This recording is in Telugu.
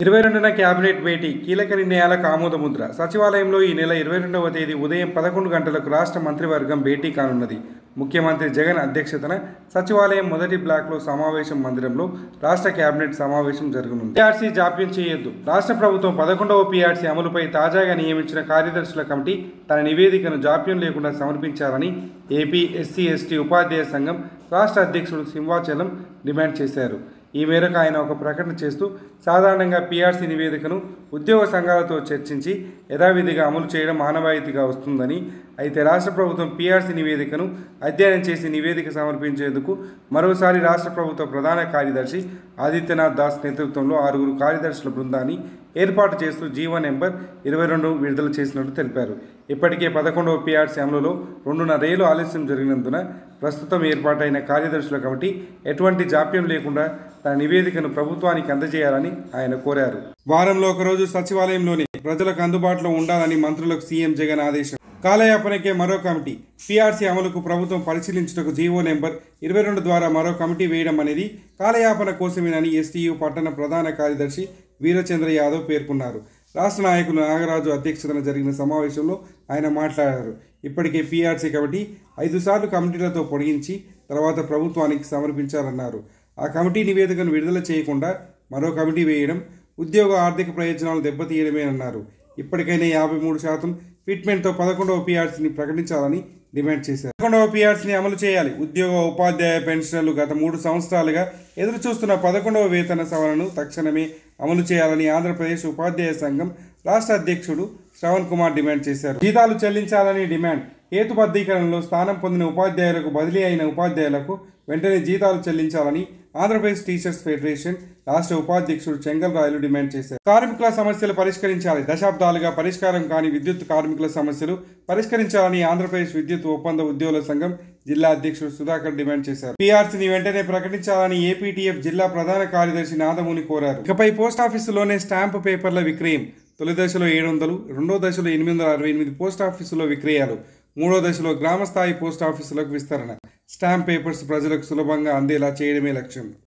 ఇరవై రెండున కేబినెట్ భేటీ కీలక నిర్ణయాలకు ఆమోదముద్ర సచివాలయంలో ఈ నెల ఇరవై రెండవ తేదీ ఉదయం పదకొండు గంటలకు రాష్ట్ర మంత్రివర్గం భేటీ కానున్నది ముఖ్యమంత్రి జగన్ అధ్యక్షతన సచివాలయం మొదటి బ్లాక్లో సమావేశం మందిరంలో రాష్ట్ర కేబినెట్ సమావేశం జరగనుంది పీఆర్సీ జాప్యం చేయొద్దు రాష్ట్ర ప్రభుత్వం పదకొండవ పీఆర్సీ అమలుపై తాజాగా నియమించిన కార్యదర్శుల కమిటీ తన నివేదికను జాప్యం లేకుండా సమర్పించాలని ఏపీ ఎస్సీ ఎస్టీ ఉపాధ్యాయ సంఘం రాష్ట్ర అధ్యక్షుడు సింహాచలం డిమాండ్ చేశారు ఈ మేరకు ఆయన ఒక ప్రకటన చేస్తూ సాధారణంగా పీఆర్సీ నివేదికను ఉద్యోగ సంఘాలతో చర్చించి యథావిధిగా అమలు చేయడం ఆనవాయితీగా వస్తుందని అయితే రాష్ట్ర ప్రభుత్వం పీఆర్సీ నివేదికను అధ్యయనం చేసి నివేదిక సమర్పించేందుకు మరోసారి రాష్ట్ర ప్రభుత్వ ప్రధాన కార్యదర్శి ఆదిత్యనాథ్ దాస్ నేతృత్వంలో ఆరుగురు కార్యదర్శుల బృందాన్ని ఏర్పాటు చేస్తూ జీవో నెంబర్ ఇరవై రెండు విడుదల చేసినట్టు తెలిపారు ఇప్పటికే పదకొండవ పీఆర్సీ అమలులో రెండున్నరేళ్లు ఆలస్యం జరిగినందున ప్రస్తుతం ఏర్పాటైన కార్యదర్శుల కమిటీ ఎటువంటి జాప్యం లేకుండా తన నివేదికను ప్రభుత్వానికి అందజేయాలని ఆయన కోరారు వారంలో ఒకరోజు సచివాలయంలోని ప్రజలకు అందుబాటులో ఉండాలని మంత్రులకు సీఎం జగన్ ఆదేశం కాలయాపనకే మరో కమిటీ పీఆర్సీ అమలుకు ప్రభుత్వం పరిశీలించుటకు జీవో నెంబర్ ఇరవై రెండు ద్వారా మరో కమిటీ వేయడం అనేది కాలయాపన కోసమేనని ఎస్టీయూ పట్టణ ప్రధాన కార్యదర్శి వీరచంద్ర యాదవ్ పేర్కొన్నారు రాష్ట్ర నాయకులు నాగరాజు అధ్యక్షతన జరిగిన సమావేశంలో ఆయన మాట్లాడారు ఇప్పటికే పీఆర్సీ కమిటీ ఐదు సార్లు కమిటీలతో పొడిగించి తర్వాత ప్రభుత్వానికి సమర్పించారన్నారు ఆ కమిటీ నివేదికను విడుదల చేయకుండా మరో కమిటీ వేయడం ఉద్యోగ ఆర్థిక ప్రయోజనాలు దెబ్బతీయడమేనన్నారు ఇప్పటికైనా యాభై మూడు శాతం ఫిట్మెంట్తో పదకొండవ పీఆర్సీని ప్రకటించాలని డిమాండ్ చేశారు పదకొండవ పీఆర్సీని అమలు చేయాలి ఉద్యోగ ఉపాధ్యాయ పెన్షనర్లు గత మూడు సంవత్సరాలుగా ఎదురు చూస్తున్న పదకొండవ వేతన సవరణను తక్షణమే అమలు చేయాలని ఆంధ్రప్రదేశ్ ఉపాధ్యాయ సంఘం రాష్ట్ర అధ్యక్షుడు శ్రవణ్ కుమార్ డిమాండ్ చేశారు జీతాలు చెల్లించాలని డిమాండ్ హేతుబద్ధీకరణలో స్థానం పొందిన ఉపాధ్యాయులకు బదిలీ అయిన ఉపాధ్యాయులకు వెంటనే జీతాలు చెల్లించాలని ఆంధ్రప్రదేశ్ టీచర్స్ ఫెడరేషన్ రాష్ట్ర ఉపాధ్యక్షుడు చెంగల్ రాయలు డిమాండ్ చేశారు కార్మికుల సమస్యలు పరిష్కరించాలి దశాబ్దాలుగా పరిష్కారం కాని విద్యుత్ కార్మికుల సమస్యలు పరిష్కరించాలని ఆంధ్రప్రదేశ్ విద్యుత్ ఒప్పంద ఉద్యోగుల సంఘం జిల్లా అధ్యక్షుడు సుధాకర్ డిమాండ్ చేశారు పీఆర్సీని వెంటనే ప్రకటించాలని ఏపీటీఎఫ్ జిల్లా ప్రధాన కార్యదర్శి నాదముని కోరారు ఇకపై పోస్ట్ ఆఫీసులోనే స్టాంపు పేపర్ల విక్రయం తొలి దశలో ఏడు వందలు రెండో దశలో ఎనిమిది వందల అరవై ఎనిమిది పోస్ట్ ఆఫీసులో విక్రయాలు మూడో దశలో గ్రామ స్థాయి పోస్ట్ ఆఫీసులకు విస్తరణ స్టాంప్ పేపర్స్ ప్రజలకు సులభంగా అందేలా చేయడమే లక్ష్యం